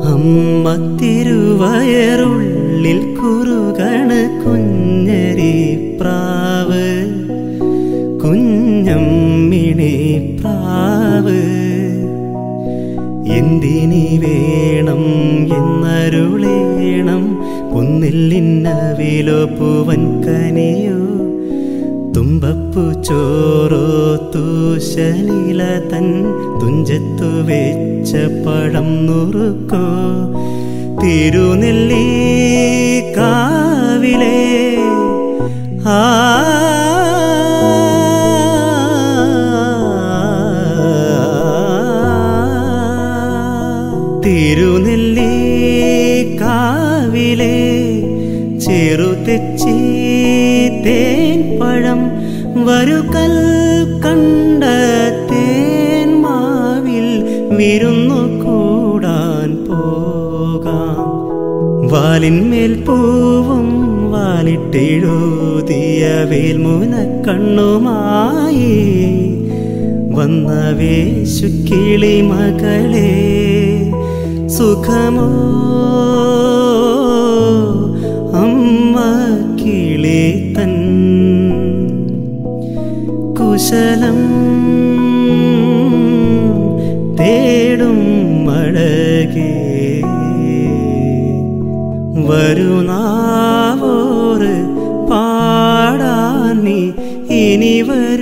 അമ്മ തിരുവയറുള്ളിൽ കുറുകണ് കുഞ്ഞരി പ്രാവ് കുഞ്ഞമ്മിണി പ്രാവ് എന്തിനി വേണം എന്നരുളേണം ഒന്നില്ലിന്ന വിലോ പൂവൻ കനിയോ തുമ്പപ്പു ചോറോ തൂശനില തൻ തുഞ്ചത്തു വെച്ച പഴം നുറുക്കോ തിരുനെല്ലി കാവിലെ ആ തിരുനെല്ലി കാവിലെ ചെറുതെച്ചി തേൻ പഴം വരുകൽ കണ്ട തേൻ മാവിൽ വിരുന്നു കൂടാൻ പോകാം വാലിന്മേൽ പൂവും വാലിട്ടെഴുതിയ വേൽമുന കണ്ണുമായി വന്ന വേശുക്കിളി മകളെ സുഖമോ അമ്മ കിളി തൻ കുശലം തേടും മഴകേ വരുനാവോറ് പാടാൻ നീ ഇനി വരും